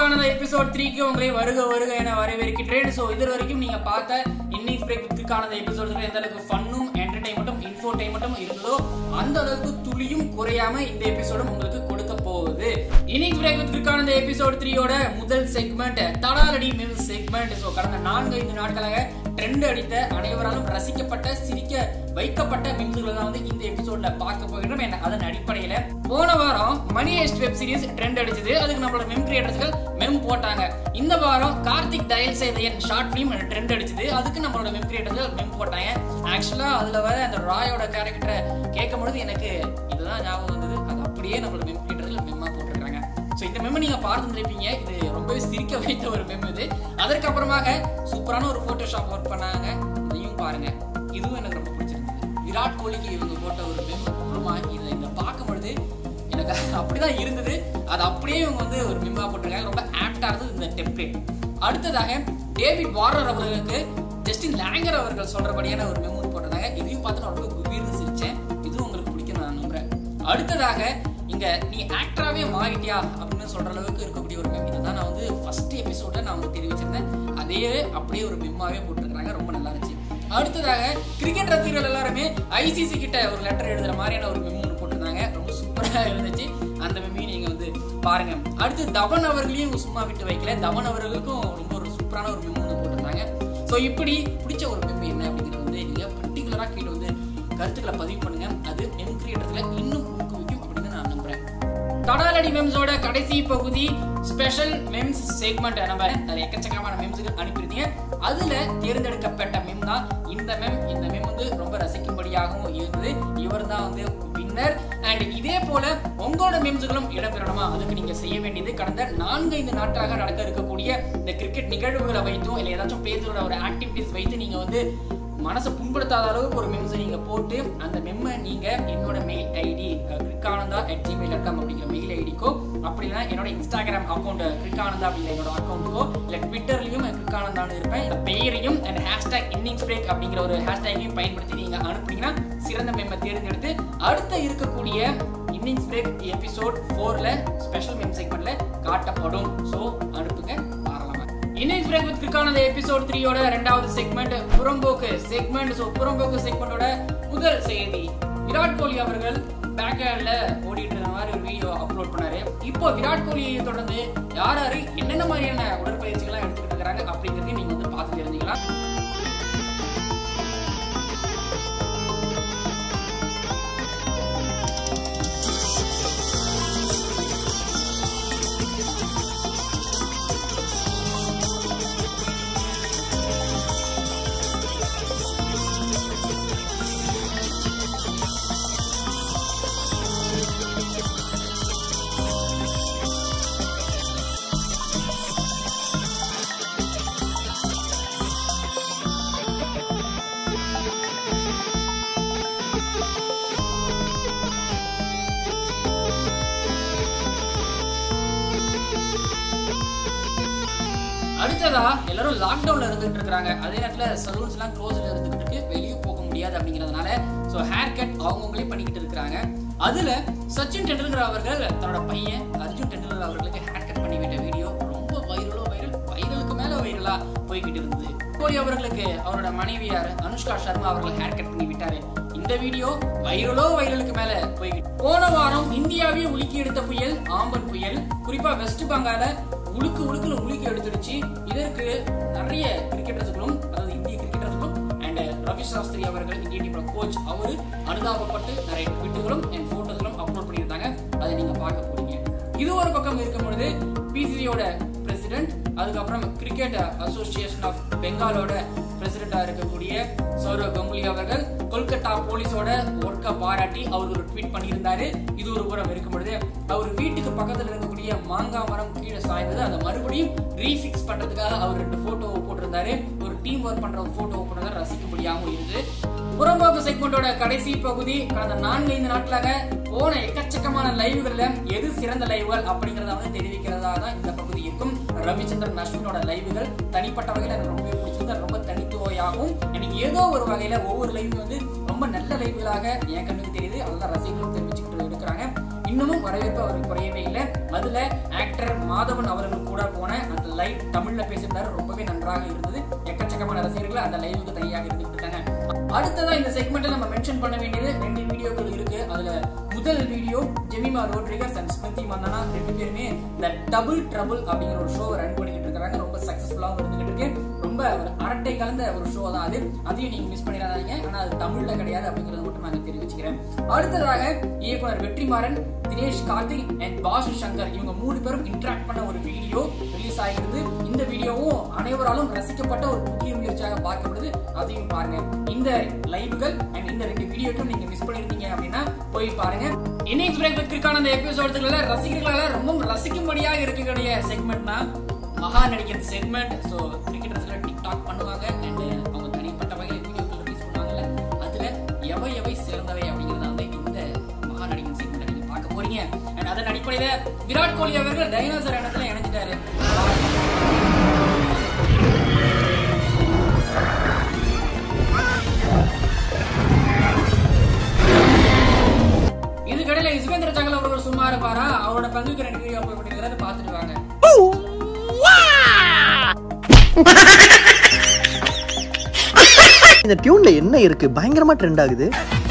பிரேக்குக்கான episode த்ரீக்கு உங்களை வருக வருக என வரவேற்கின்றேன் ஸோ இது வரைக்கும் நீங்க பார்த்த இன்னிங்ஸ் பிரேக்குக்கான எபிசோட்ஸ்ல எந்த அளவுக்கு ஃபன்னும் என்டர்டைன்மெண்ட்டும் இன்ஃபோடைன்மெண்ட்டும் இருந்ததோ அந்த அளவுக்கு துளியும் குறையாம இந்த எபிசோடும் உங்களுக்கு கொடுக்க போகுது இன்னிங்ஸ் பிரேக்குக்கான எபிசோட் த்ரீயோட முதல் செக்மெண்ட் தடாலடி மில் செக்மெண்ட் ஸோ கடந்த நான்கு ஐந்து நாட்களாக ட்ரெண்ட் அடித்த அனைவராலும் ரசிக்கப்பட்ட சிரிக்க வைக்கப்பட்ட மிம்ஸ்களை தான் வந்து இந்த எபிசோட்ல பார்க்க போகிறோம் என்ன அதன் அடிப்படையில போன வாரம் money heist web series trend அடிச்சது அதுக்கு நம்மளோட மெம் கிரியேட்டர்ஸ்கள் மெம் போட்டாங்க இந்த வாரம் கார்த்திக் டயல் செய்த என் ஷார்ட் ஃபிலிம் ட்ரெண்ட் அடிச்சது அதுக்கு நம்மளோட மெம் கிரியேட்டர்கள் மெம் போட்டாங்க ஆக்சுவலா அதுல வர அந்த ராயோட கேரக்டரை கேட்கும் பொழுது எனக்கு இதுதான் ஞாபகம் வந்தது அது அப்படியே நம்மளோட மெம் கிரியேட்டர்கள் மெம்மா போட்டிருக்காங்க ஸோ இந்த மெம் நீங்க பார்த்துருப்பீங்க இது ரொம்பவே சிரிக்க வைத்த ஒரு மெம் இது அதற்கப்புறமாக சூப்பரான ஒரு போட்டோஷாப் ஒர்க் பண்ணாங்க இதையும் பாருங்க இதுவும் எனக்கு ரொம்ப பிடிச்சிருந்தது விராட் கோலிக்கு இவங்க போட்ட ஒரு மெம் அப்புறமா இதை இந்த பார்க்கும் பொழுது எனக்கு அப்படிதான் இருந்தது அது அப்படியே இவங்க வந்து ஒரு மெம்மா போட்டிருக்காங்க ரொம்ப ஆப்டா இருந்தது இந்த டெம்ப்ளேட் அடுத்ததாக டேவிட் வாரர் அவர்களுக்கு ஜஸ்டின் லேங்கர் அவர்கள் சொல்றபடியான ஒரு மெமோ போட்டிருந்தாங்க இதையும் பார்த்து நான் ரொம்ப குபீர்னு சிரிச்சேன் இதுவும் உங்களுக்கு பிடிக்கும் நான் நம்புறேன் அடுத்ததாக இங்க நீ ஆக்டராவே மாறிட்டியா அப்படின்னு சொல்ற அளவுக்கு இருக்கக்கூடிய ஒரு மெம் இதை நான் வந்து ஃபர்ஸ்ட் எபிசோட நான் வந்து தெரிவிச்சிருந்தேன் அதே அப்படியே ஒரு மெம்மாவே போட்டிருக்காங்க ரொம்ப நல்லா இருந்துச்சு அடுத்ததாக கிரிக்கெட் ரசிகர்கள் எல்லாருமே ஐசிசி கிட்ட ஒரு லெட்டர் எழுதுற மாதிரியான ஒரு மெமோ போட்டிருந்தாங்க ரொம்ப சூப்பரா இருந்துச்சு அந்த மெம்மையும் நீங்க வந்து பாருங்க அடுத்து தவன் அவர்களையும் இவங்க சும்மா விட்டு வைக்கல தவன் அவர்களுக்கும் ரொம்ப ஒரு சூப்பரான ஒரு மெமோ வந்து போட்டிருந்தாங்க ஸோ இப்படி பிடிச்ச ஒரு மெம் என்ன அப்படிங்கிறது வந்து நீங்க பர்டிகுலரா கீழே வந்து கருத்துக்களை பதிவு பண்ணுங்க அது மெம் கிரியேட்டர்ல இன்னும் ஊக்குவிக்கும் அப்படின்னு நான் நம்புறேன் தடாலடி மெம்ஸோட கடைசி பகுதி ஸ்பெஷல் மெம்ஸ் செக்மெண்ட் நம்ம நிறைய எக்கச்சக்கமான மெம்ஸுகள் அனுப்பியிருந்தீங்க அதுல தேர்ந்தெடுக்கப்பட்ட மெம் தான் இந்த மெம் இந்த மெம் வந்து ரொம்ப ரசிக்கும்படியாகவும் இருந்தது இவர் தான் வந்து வின்னர் அண்ட் இதே போல உங்களோட மெம்ஸுகளும் இடம்பெறணுமா அதுக்கு நீங்க செய்ய வேண்டியது கடந்த நான்கு ஐந்து நாட்களாக நடக்க இருக்கக்கூடிய இந்த கிரிக்கெட் நிகழ்வுகளை வைத்தும் இல்லை ஏதாச்சும் பேர்களோட ஒரு ஆக்டிவிட்டிஸ் வைத்து நீங்க வந்து மனசை புண்படுத்தாத அளவுக்கு ஒரு மெம்ஸை நீங்க போட்டு அந்த மெம்மை நீங்க என்னோட mail ID Crickanandha at Gmail dot com அப்படிங்கிற மெயில் ஐடிக்கோ அப்படி இல்லைனா என்னோட இன்ஸ்டாகிராம் அக்கௌண்ட் கிரிக்கானந்தா அப்படிங்கிற என்னோட அக்கௌண்ட்டுக்கோ இல்லை ட்விட்டர்லையும் கிரிக்கானந்தான்னு இருப்பேன் இந்த பெயரையும் அண்ட் ஹேஷ்டாக் இன்னிங்ஸ் பிரேக் அப்படிங்கிற ஒரு ஹேஷ்டேக்கையும் பயன்படுத்தி நீங்க அனுப்புனீங்கன்னா சிறந்த மெம்மை தேர்ந்தெடுத்து அடுத்த இருக்கக்கூடிய இன்னிங்ஸ் பிரேக் எபிசோட் ஃபோர்ல ஸ்பெஷல் மெம் செக்மெண்ட்ல காட்டப்படும் ஸோ அனுப்புங்க தாராளமாக innings break with Crickanandha episode த்ரீயோட ரெண்டாவது செக்மெண்ட் புறம்போக்கு செக்மெண்ட் ஸோ புறம்போக்கு செக்மெண்டோட முதல் செய்தி விராட் கோலி அவர்கள் பேக்ஹேண்ட்ல ஓடிட்டு இருந்த மாதிரி ஒரு வீடியோ அப்லோட் பண்ணாரு இப்போ விராட் கோலியை தொடர்ந்து யார் யாரு என்னென்ன மாதிரியான உடற்பயிற்சிகள்லாம் எடுத்துக்கிட்டு இருக்கிறாங்க அப்படிங்கிறது நீங்க வந்து பார்த்து தெரிஞ்சுக்கலாம் அடுத்ததா எல்லாரும் லாக்டவுன்ல இருந்துட்டு இருக்காங்க அதே நேரத்துல சலூன்ஸ் எல்லாம் க்ளோஸ்ல இருந்துகிட்டு இருக்கு வெளியே போக முடியாது அப்படிங்கறதுனால சோ ஹேர் கட் அவங்கவுங்களே பண்ணிக்கிட்டு இருக்காங்க அதுல சச்சின் டெண்டுல்கர் அவர்கள் தன்னோட பையன் அர்ஜுன் டெண்டுல்கர் அவர்களுக்கு ஹேர் கட் பண்ணி விட்ட வீடியோ ரொம்ப வைரலோ வைரல் வைரலுக்கு மேல வைரலா போய்கிட்டு இருந்தது கோலி அவர்களுக்கு அவரோட மனைவியார் அனுஷ்கா சர்மா அவர்கள் ஹேர் கட் பண்ணி விட்டாரு இந்த வீடியோ வைரலோ வைரலுக்கு மேல போய்கிட்டு போன வாரம் இந்தியாவே உலுக்கி எடுத்த புயல் ஆம்பன் புயல் குறிப்பா வெஸ்ட் பெங்கால உழுக்கு உழுக்குல உலுக்கி எடுத்துடுச்சு இதற்கு நிறைய கிரிக்கெட்டர்ஸுகளும் அதாவது இந்திய கிரிக்கெட்டர்ஸுகளும் அண்ட் ரவி சாஸ்திரி அவர்கள் இந்திய டீமோட கோச் அவரு அனுதாபப்பட்டு நிறைய ட்விட்டுகளும் அண்ட் போட்டோஸ்களும் அப்லோட் பண்ணியிருந்தாங்க அதை நீங்க பார்க்க போறீங்க இது ஒரு பக்கம் இருக்கும் பொழுது பிசிசியோட பிரசிடென்ட் அதுக்கப்புறம் கிரிக்கெட் அசோசியேஷன் ஆஃப் பெங்காலோட பிரசிடென்டா இருக்கக்கூடிய சௌரவ் கங்குலி அவர்கள் கொல்கத்தா போலீஸோட ஒர்க்கை பாராட்டி அவர் ஒரு ட்வீட் பண்ணியிருந்தாரு இது ஒரு புறம் இருக்கும் பொழுது அவர் வீட்டுக்கு பக்கத்துல இருக்கக்கூடிய மாங்காய் மரம் கீழே சாய்ந்தது அதை மறுபடியும் ரீஃபிக்ஸ் பண்றதுக்காக அவர் ரெண்டு போட்டோவை போட்டிருந்தாரு ஒரு டீம் ஒர்க் பண்ற ஒரு போட்டோவை போட்டதை ரசிக்கும்படியாகவும் இருந்தது புறம்போக்கு செக்மெண்டோட கடைசி பகுதி கடந்த நான்கு ஐந்து நாட்களாக போன எக்கச்சக்கமான லைவ்கள்ல எது சிறந்த லைவ்கள் அப்படிங்கறத வந்து தெரிவிக்கிறதா தான் இந்த பகுதி இருக்கும் ரவிச்சந்திரன் அஸ்வினோட லைவ்கள் தனிப்பட்ட வகையில எனக்கு ரொம்பவே பிடிச்சிருந்தது ரொம்ப தனித்துவையாகவும் எனக்கு ஏதோ ஒரு வகையில ஒவ்வொரு லைவ் வந்து ரொம்ப நல்ல லைவ்களாக என் கண்ணுக்கு தெரியுது அதெல்லாம் ரசிகர்களும் தெரிவிச்சுக்கிட்டு இருக்கிறாங்க இன்னமும் வரவேற்பு அவருக்கு குறையவே இல்லை அதுல ஆக்டர் மாதவன் அவர்கள் கூட போன அந்த லைவ் தமிழ்ல பேசியிருந்தாரு ரொம்பவே நன்றாக இருந்தது எக்கச்சக்கமான ரசிகர்கள் அந்த லைவுக்கு தனியாக இருந்துட்டு இருக்காங்க அடுத்ததா இந்த செக்மெண்ட்ல நம்ம மென்ஷன் பண்ண வேண்டியது ரெண்டு வீடியோக்கள் இருக்கு அதுல முதல் வீடியோ ஜெமிமா ரோட்ரிகஸ் அண்ட் ஸ்மிருதி மந்தனா ரெண்டு பேருமே இந்த டபுள் ட்ரபுள் அப்படிங்கிற ஒரு ஷோவை ரன் பண்ணிக்கிட்டு இருக்காங்க ரொம்ப சக்சஸ்ஃபுல்லாகவும் இருந்துகிட்டு இருக்கு ரொம்ப ஒரு அரட்டை கலந்த ஒரு ஷோ தான் அது அதையும் நீங்க மிஸ் பண்ணிடாதீங்க ஆனா அது தமிழ்ல கிடையாது அப்படிங்கறது மட்டும் நான் தெரிவிச்சுக்கிறேன் அடுத்ததாக இயக்குனர் வெற்றிமாறன் தினேஷ் கார்த்திக் அண்ட் பாசு சங்கர் இவங்க மூணு பேரும் இன்டராக்ட் பண்ண ஒரு வீடியோ ரிலீஸ் ஆகிறது இந்த வீடியோவும் அனைவராலும் ரசிக்கப்பட்ட ஒரு புதிய முயற்சியாக பார்க்கப்படுது அதையும் பாருங்க இந்த லைவ்கள் அண்ட் இந்த ரெண்டு வீடியோக்கும் நீங்க மிஸ் பண்ணிருந்தீங்க அப்படின்னா போய் பாருங்க இன்னிங்ஸ் பிரேக் விற்கிற்கான அந்த எபிசோட்ஸ்ல ரசிகர்களால ரொம்ப ரசிக்கும்படியாக இருக்கக்கூடிய செக்மெண்ட்னா மகா நடிக்கிற செக்மெண்ட் ஸோ கிரிக்கெட்டர்ஸ்ல டிக்டாக் பண்ணுவாங்க அண்ட் அவங்க தனிப்பட்ட வகையில் வீடியோக்கள் ரிலீஸ் பண்ணுவாங்கல்ல அதுல எவை எவை சிறந்தவை அப்படிங்கறத வந்து இந்த மகா நடிகன் செக்மெண்ட் நீங்க பார்க்க போறீங்க அண்ட் அதன் அடிப்படையில விராட் கோலி அவர்கள் டைனோசர் இடத்துல இணைஞ்சிட்டாரு இதுக்கடையில யுஸ்வேந்திர சகல் அவர்கள் சும்மா இருப்பாரா அவரோட பங்குக்கு ரெண்டு வீடியோ அப்லோட் பண்ணிருக்காரு பார்த்துட்டு வாங்க இந்த டியூன்ல என்ன இருக்கு பயங்கரமா ட்ரெண்ட் ஆகுது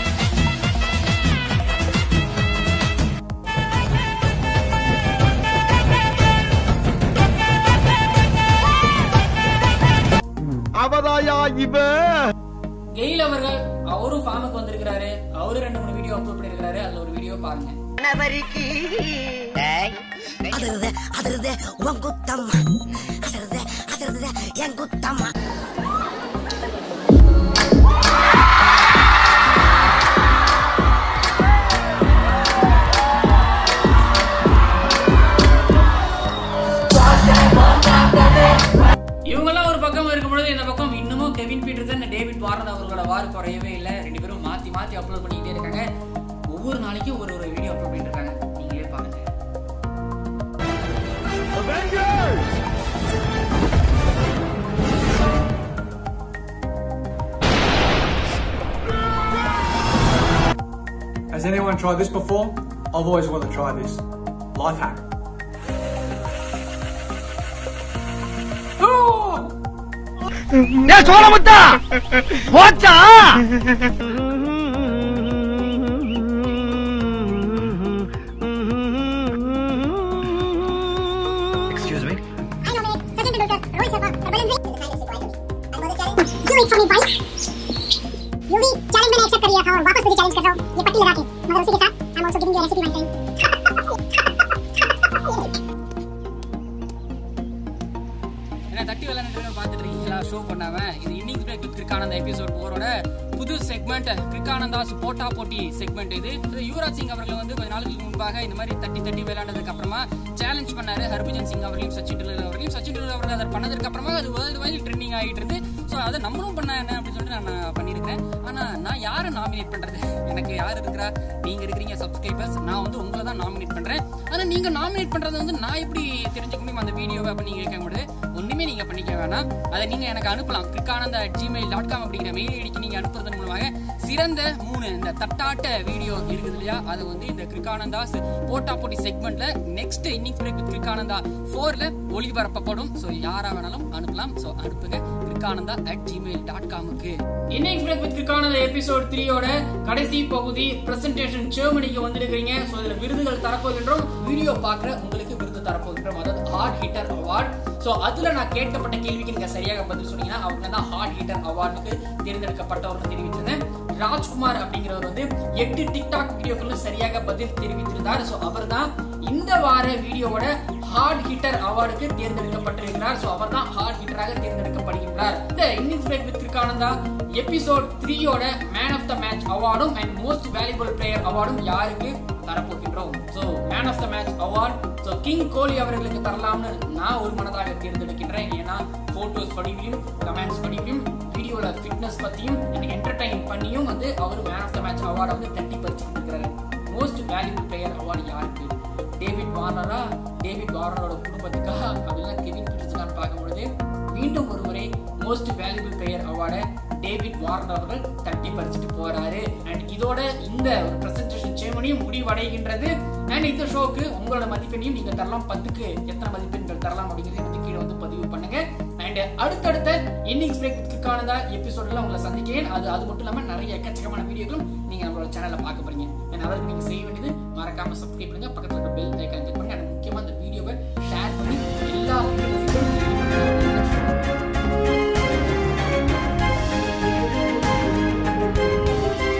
அவதாயா இவ கெயில் அவர்கள் அவரும் ஃபார்முக்கு வந்திருக்கிறாரு அவரும் ரெண்டு மூணு வீடியோ அப்லோட் பண்ணிருக்காரு அதுல ஒரு வீடியோ பாருங்க அதிருது அதிருது உன் குத்தம் அதிருது அதிருது என் குத்தம் இவங்கெல்லாம் ஒரு பக்கம் இருக்கும் பொழுது இந்த பக்கம் இன்னமும் கெவின் பீட்டர்சன் டேவிட் வாரன் அவர்களோட வார் குறையவே இல்லை ரெண்டு பேரும் மாத்தி மாத்தி அப்லோட் பண்ணிக்கிட்டே இருக்காங்க ஒவ்வொரு நாளைக்கும் ஒரு ஒரு வீடியோ அப்லோட் பண்ணிட்டு இருக்காங்க நீங்களே பாருங்க Has anyone tried this before? I've always wanted to try this. Life hack. சோழமுத்தா போச்சா excuse me I nominate Sachin Tendulkar, Rohit Sharma, and Balendra. The time is required. I'm on the challenge. Do it for me, boy. You भी challenge मैंने accept कर लिया था और वापस मुझे challenge कर रहा हूँ ये पट्टी लगा के मगर उसी के साथ I'm also giving you a recipe one time. என்ன தட்டி விளையாண்டு பார்த்துட்டு இருக்கீங்களா ஷோ பண்ணாம இது innings break with Crickanandha episode போரோட புது செக்மெண்ட் கிரிக்கானந்தாஸ் போட்டா போட்டி செக்மெண்ட் இது இது யுவராஜ் சிங் அவர்கள் வந்து கொஞ்ச நாளுக்கு முன்பாக இந்த மாதிரி தட்டி தட்டி விளையாண்டதுக்கு அப்புறமா சேலஞ்ச் பண்ணாரு ஹர்பஜன் சிங் அவர்களையும் சச்சின் டெண்டுல்கர் அவர்களையும் சச்சின் டெண்டுல்கர் அவர்கள் அதை பண்ணதுக்கு அப்புறமா அது வேர்ல்டு வைல் ட்ரெண்டிங் ஆகிட்டு இருந்து ஸோ அதை நம்மளும் பண்ண என்ன அப்படின்னு சொல்லிட்டு நான் நான் பண்ணியிருக்கேன் ஆனா நான் யாரை நாமினேட் பண்றது எனக்கு யார் இருக்கிறா நீங்க இருக்கிறீங்க சப்ஸ்கிரைபர்ஸ் நான் வந்து உங்களை தான் நாமினேட் பண்றேன் ஆனா நீங்க நாமினேட் பண்றது வந்து நான் எப்படி தெரிஞ்சுக்க முடியும் அந்த வீடியோவை அப்படி நீங்க கேட்க முடியாது ஒண்ணுமே நீங்க பண்ணிக்க வேணாம் அதை நீங்க எனக்கு அனுப்பலாம் கிரிக்கானந்த ஜிமெயில் டாட் காம் அப்படிங்கிற மெயில் ஐடிக்கு நீங்க அனுப்புறதன் மூலமாக சிறந்த மூணு இந்த தட்டாட்ட வீடியோ இருக்குது இல்லையா அது வந்து இந்த கிரிக்கானந்தாஸ் போட்டா போட்டி செக்மெண்ட்ல next innings break with Crickanandha ஃபோர்ல ஒளிபரப்பப்படும் ஸோ யாரா வேணாலும் அனுப்பலாம் ஸோ அனுப்புங்க கிரிக்கானந்தா அட் ஜிமெயில் டாட் காமுக்கு innings break with Crickanandha episode த்ரீயோட கடைசி பகுதி பிரசன்டேஷன் ஜெர்மனிக்கு வந்திருக்கிறீங்க ஸோ இதுல விருதுகள் தரப்போகின்றோம் வீடியோ பார்க்குற உங்களுக்கு விருது தரப்போகின்றோம் அதாவது ஹார்ட் ஹிட்டர் அவார்ட் ஸோ அதுல நான் கேட்கப்பட்ட கேள்விக்கு நீங்க சரியாக பதில் சொன்னீங்கன்னா அவங்க தான் ஹார்ட் ஹிட்டர் அவார்டுக்கு தேர்ந்தெடுக்கப்பட்டவர்னு தெரிவிச்சிருந்தேன் ராஜ்குமார் அப்படிங்கிறவர் வந்து எட்டு டிக்டாக் வீடியோக்களும் சரியாக பதில் தெரிவித்திருந்தார் ஸோ அவர் தான் இந்த வார வீடியோவோட ஹார்ட் ஹிட்டர் அவார்டுக்கு தேர்ந்தெடுக்கப்பட்டிருக்கிறார் ஸோ அவர் தான் ஹார்ட் ஹிட்டராக தேர்ந்தெடுக்கப்படுகின்றார் இந்த innings break with Crickanandha episode த்ரீயோட மேன் ஆஃப் த மேட்ச் அவார்டும் அண்ட் மோஸ்ட் வேல்யூபிள் பிளேயர் அவார்டும் யாருக்கு தரப்போகின்றோம் so man of the match award so king Kohli அவர்களுக்கு தரலாம்னு நான் ஒரு மனதாக தேர்ந்தெடுக்கின்றேன் ஏன்னா போட்டோஸ் படிவியும் கமெண்ட்ஸ் படிவியும் வீடியோல ஃபிட்னஸ் பத்தியும் எனக்கு என்டர்டைன் பண்ணியும் வந்து அவர் மேன் ஆஃப் த மேட்ச் அவார்டை வந்து தட்டி பறிச்சுக்கிட்டு இருக்கிறாரு மோஸ்ட் வேல்யூபிள் பிளேயர் அவார்டு யாருக்கு டேவிட் வார்னரா டேவிட் வார்னரோட குடும்பத்துக்கா அப்படின்னா கெவின் பீட்டர்ஸ்கான்னு பார்க்கும்பொழுது மீண்டும் ஒரு முறை மோஸ்ட் வேல்யூபிள் பிளேயர் அவார்டை டேவிட் வார்னர் அவர்கள் தட்டி பறிச்சுட்டு போறாரு அண்ட் இதோட இந்த ஒரு பிரசன்டேஷன் செமனியும் முடிவடைகின்றது அண்ட் இந்த ஷோக்கு உங்களோட மதிப்பெண்ணையும் நீங்க தரலாம் பத்துக்கு எத்தனை மதிப்பெண்கள் தரலாம் அப்படிங்கிறது வந்து கீழே வந்து பதிவு பண்ணுங்க அண்ட் அடுத்தடுத்த இன்னிங்ஸ் பிரேக்குக்கான எபிசோட்ல உங்களை சந்திக்கிறேன் அது அது மட்டும் இல்லாம நிறைய எக்கச்சக்கமான வீடியோக்களும் நீங்க நம்மளோட சேனல்ல பார்க்க போறீங்க அண்ட் அதற்கு நீங்க செய்ய வேண்டியது மறக்காம சப்ஸ்கிரைப் பண்ணுங்க பக்கத்துல இருக்க பெல் ஐக்கான் கிளிக் பண்ணி